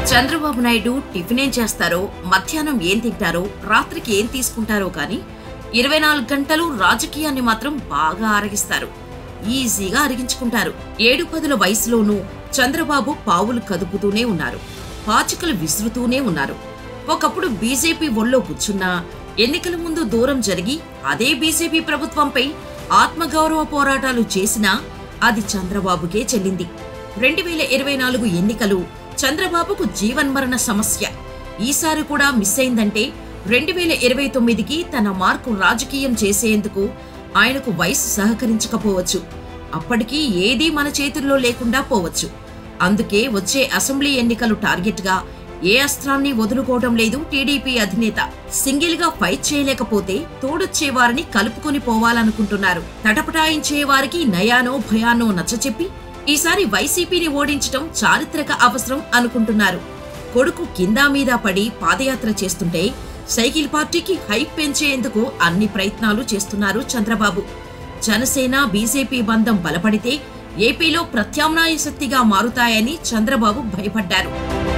Chandrababu Naidu tiffin ఏం చేస్తారో మధ్యాహ్నం ఏం తింటారో రాత్రికి ఏం తీసుకుంటారో కానీ ఇరవై నాలుగు గంటలు రాజకీయాన్ని మాత్రం బాగా ఆరగిస్తారు ఈజీగా అరిగించుకుంటారు ఏడు పదుల వయసులోనూ చంద్రబాబు పావులు కదుపుతూనే ఉన్నారు పాచికలు విసురుతూనే ఉన్నారు ఒకప్పుడు బీజేపీ ఒళ్ళో కూర్చున్నా ఎన్నికల ముందు దూరం జరిగి అదే బీజేపీ ప్రభుత్వంపై ఆత్మగౌరవ పోరాటాలు చేసినా అది చంద్రబాబుకే చెల్లింది రెండు వేల ఇరవై నాలుగు ఎన్నికలు చంద్రబాబుకు జీవన్మరణ సమస్య ఈసారి కూడా మిస్ అయిందంటే రెండు వేల ఇరవై తొమ్మిదికి తన మార్కు రాజకీయం చేసేందుకు ఆయనకు వయసు సహకరించకపోవచ్చు అప్పటికీ ఏదీ మన చేతుల్లో లేకుండా పోవచ్చు అందుకే వచ్చే అసెంబ్లీ ఎన్నికలు టార్గెట్గా ఏ అస్త్రాన్ని వదులుకోవడం లేదు టీడీపీ అధినేత సింగిల్ గా ఫైట్ చేయలేకపోతే తోడొచ్చే వారిని కలుపుకొని పోవాలనుకుంటున్నారు తటపటాయించే వారికి నయానో భయానో నచ్చచెప్పి ఈసారి వైసీపీని ఓడించటం చారిత్రక అవసరం అనుకుంటున్నారు కొడుకు కిందా మీద పడి పాదయాత్ర చేస్తుంటే సైకిల్ పార్టీకి హైప్ పెంచేందుకు అన్ని ప్రయత్నాలు చేస్తున్నారు చంద్రబాబు జనసేన బీజేపీ బంధం బలపడితే ఏపీలో ప్రత్యామ్నాయ శక్తిగా మారుతాయని చంద్రబాబు భయపడ్డారు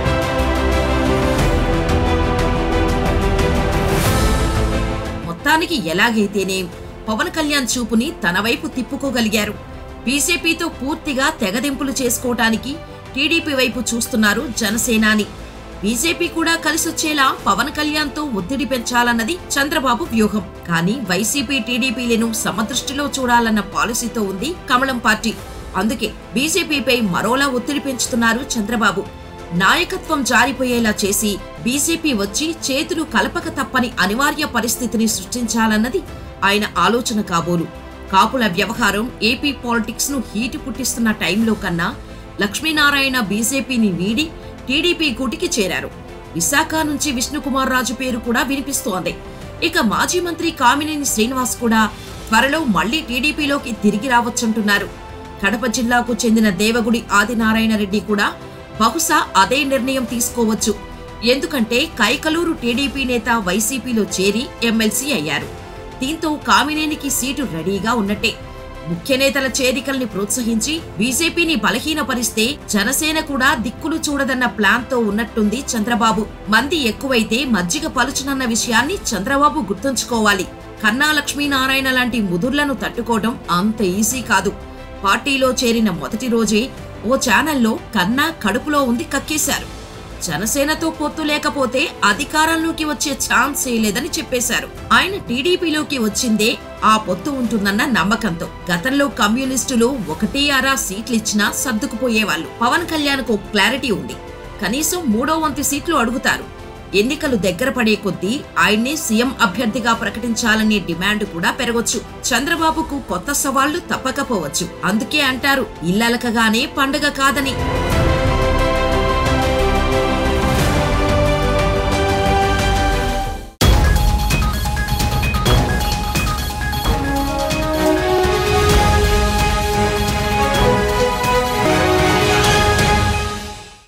మొత్తానికి ఎలాగైతేనే పవన్ కళ్యాణ్ చూపుని తన వైపు తిప్పుకోగలిగారు బీజేపీతో పూర్తిగా తెగదెంపులు చేసుకోవటానికి టీడీపీ వైపు చూస్తున్నారు జనసేనాని బీజేపీ కూడా కలిసొచ్చేలా పవన్ కళ్యాణ్తో ఒత్తిడి పెంచాలన్నది చంద్రబాబు వ్యూహం కానీ వైసీపీ టీడీపీలను సమదృష్టిలో చూడాలన్న పాలసీతో ఉంది కమలం పార్టీ అందుకే బీజేపీపై మరోలా ఒత్తిడి పెంచుతున్నారు చంద్రబాబు నాయకత్వం జారిపోయేలా చేసి బీజేపీ వచ్చి చేతులు కలపక తప్పని అనివార్య పరిస్థితిని సృష్టించాలన్నది ఆయన ఆలోచన కాబోలు కాపుల వ్యవహారం ఏపీ పాలిటిక్స్ ను హీటు పుట్టిస్తున్న టైంలో కన్నా లక్ష్మీనారాయణ బీజేపీని వీడి టీడీపీ గుటికి చేరారు విశాఖ నుంచి విష్ణుకుమార్ రాజు పేరు కూడా వినిపిస్తోంది ఇక మాజీ మంత్రి కామినేని శ్రీనివాస్ కూడా త్వరలో మళ్లీ టీడీపీలోకి తిరిగి రావచ్చంటున్నారు కడప జిల్లాకు చెందిన దేవగుడి ఆదినారాయణ రెడ్డి కూడా బహుశా అదే నిర్ణయం తీసుకోవచ్చు ఎందుకంటే కైకలూరు టీడీపీ నేత వైసీపీలో చేరి ఎమ్మెల్సీ అయ్యారు దీంతో కామినేనికి సీటు రెడీగా ఉన్నట్టే ముఖ్య నేతల చేరికల్ని ప్రోత్సహించి బీజేపీని బలహీనపరిస్తే జనసేన కూడా దిక్కులు చూడదన్న ప్లాన్ తో ఉన్నట్టుంది చంద్రబాబు మంది ఎక్కువైతే మజ్జిగ పలుచునన్న విషయాన్ని చంద్రబాబు గుర్తుంచుకోవాలి కన్నా లక్ష్మీనారాయణ లాంటి ముదుర్లను తట్టుకోవడం అంత ఈజీ కాదు పార్టీలో చేరిన మొదటి రోజే ఓ ఛానల్లో కన్నా కడుపులో ఉంది కక్కేశారు జనసేనతో పొత్తు లేకపోతే అధికారంలోకి వచ్చే ఛాన్సే లేదని చెప్పేశారు ఆయన టీడీపీలోకి వచ్చిందే ఆ పొత్తు ఉంటుందన్న నమ్మకంతో గతంలో కమ్యూనిస్టులు ఒకటి అరా సీట్లిచ్చినా సర్దుకుపోయేవాళ్ళు పవన్ కళ్యాణ్ కు క్లారిటీ ఉంది కనీసం మూడో వంతు సీట్లు అడుగుతారు ఎన్నికలు దగ్గర పడే కొద్దీ ఆయన్నే సీఎం అభ్యర్థిగా ప్రకటించాలనే డిమాండ్ కూడా పెరగొచ్చు చంద్రబాబుకు కొత్త సవాళ్లు తప్పకపోవచ్చు అందుకే అంటారు ఇల్లలకగానే పండుగ కాదని